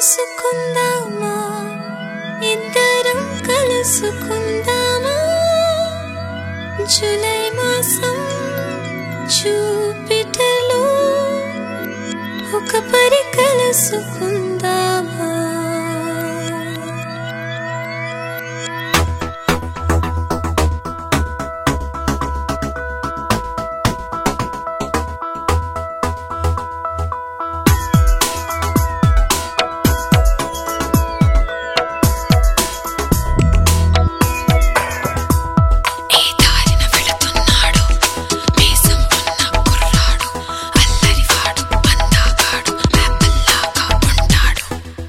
కలుసుకుందామా ఇద్దరం కలుసుకుందామా జూలై మాసం చూపిటలో ఒక పరి కలుసుకుందామా ఏ దారిన వెళుతున్నాడు మీసం ఉన్న కుర్రాడు అల్లరివాడు అందాగాడు యాపిల్లాగా ఉంటాడు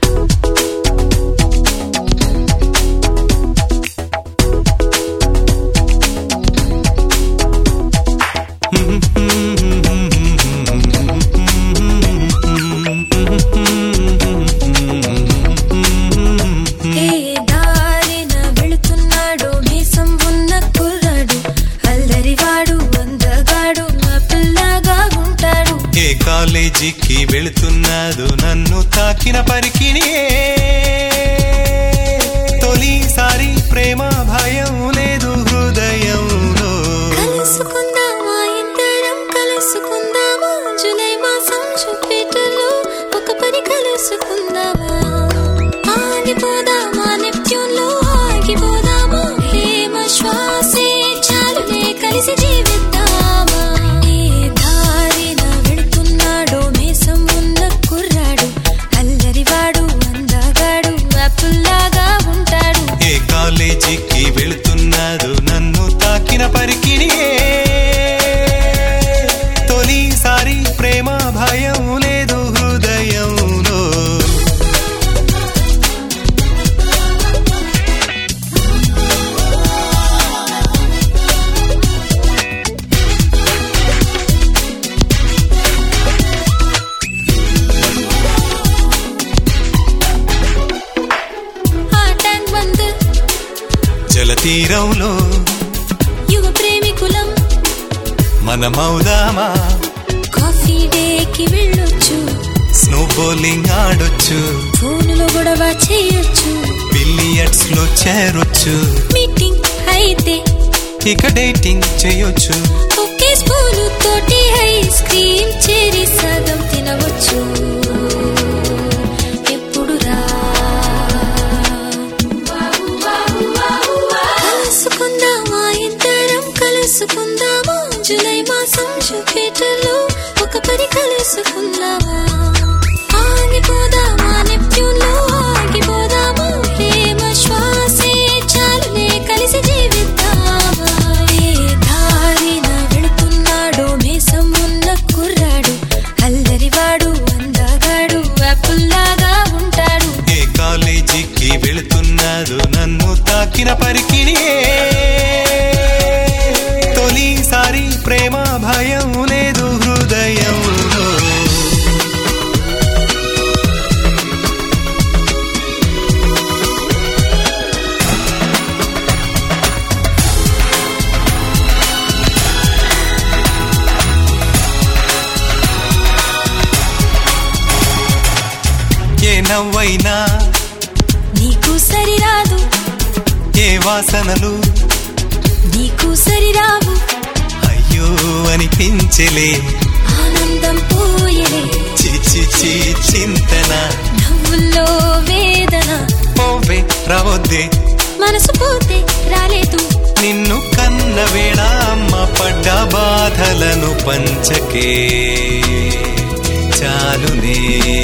ఏ దారిన వెళుతున్నాడో మీసం ఉన్న కుర్రాడు అల్లరివాడు అందగాడు ఆ పిల్లగా ఉంటాడు ఏ కాలేజీకి వెళుతున్నాదు నన్ను తాకిన పరికిణి తొలిసారి ప్రేమ భయం లేదు హృదయంలో కలుసుకుందామా ఇద్దరం కలుసుకుందామా జూలై మాసం చూపేటలో ఒక పని కలుసుకుందామా ఆగిపోదామా నెప్ట్యూన్లో ఆగిపోదామా ప్రేమ శ్వాసే చాలులే కలిసి జీవిద్దామా ఏ దారిన వెళుతున్నాడో మీసం ఉన్న కుర్రాడు అల్లరివాడు అందగాడు అప్పుల్లాగా ఉంటాడు ఏ కాలేజీకి వెళుతున్నాదు నన్ను తాకిన పరికిణి తొలిసారి ప్రేమ భయం లేదు హృదయంలో ఆ ట్యాంక్ బంద్ జలతీరంలో యువ ప్రేమికులం మనమౌదామా కాఫీ డేకి వెళ్ళొచ్చు స్నో బౌలింగ్ ఆడొచ్చు ఫోనులో గొడవ చేయొచ్చు బిలియర్డ్స్ లో చేరొచ్చు మీటింగ్ అయితే ఇక డేటింగ్ చేయొచ్చు ఒకే స్పూను తోటి ఐస్ క్రీమ్ చేరి సగం తినవచ్చు ఎప్పుడురా కలుసుకుందామా ఇద్దరం కలుసుకుందామా జూలై మాసం జూపిటర్లో ఒక పని కలుసుకుందామా ఆగిపోదామా నెప్ట్యూన్లో ఆగిపోదామా ప్రేమ శ్వాసే చాలులే కలిసి జీవిద్దామా ఏ దారిన వెళుతున్నాడో మీసం ఉన్న కుర్రాడు అల్లరివాడు అందగాడు అప్పుల్లాగా ఉంటాడు ఏ కాలేజీకి వెళుతున్నాదు నన్ను తాకిన పరికిణి తొలిసారి ప్రేమ భయం లేదు హృదయంలో ఏ నవ్వైనా నీకు సరిరాదు ఏ వాసనలు నీకు సరిరావు అయ్యో అనిపించలే ఆనందం పోయలే చిచి చి చింతన నవ్వుల్లో వేదన పోవే రావద్దే మనసు పోతే రాలేదు నిన్ను కన్న వేళ అమ్మ పడ్డ బాధలను పంచకే చాలునే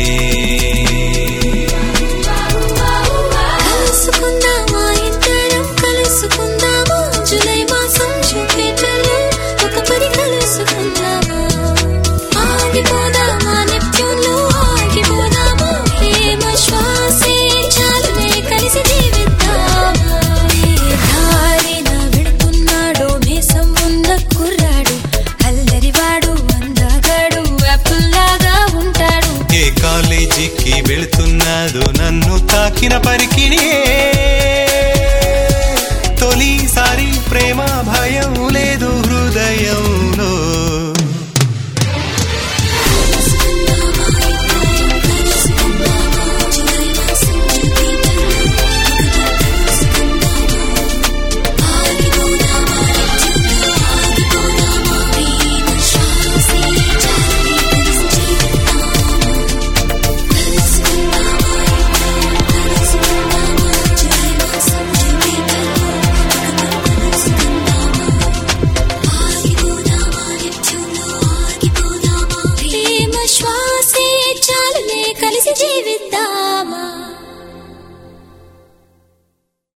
కలుసుకుందామా ఇద్దరం కలుసుకుందామా జూలై మాసం చూపేటలో ఒక పని కలుసుకుందామా ఆగిపోదామా నెప్ట్యూన్లో ఆగిపోదామా ప్రేమ శ్వాసే చాలునే కలిసి జీవిద్దామా ఏ దారిన వెళుతున్నాడో మీసం ఉన్న కుర్రాడు అల్లరివాడు అందగాడు అప్పుల్లాగా ఉంటాడు ఏ కాలేజీకి వెళుతున్నాదో నన్ను తాకిన పరికిణి తొలిసారి ప్రేమ భయం లేదు హృదయంలో కలుసుకుందామా ఇద్దరం కలుసుకుందామా జూలై జీవితం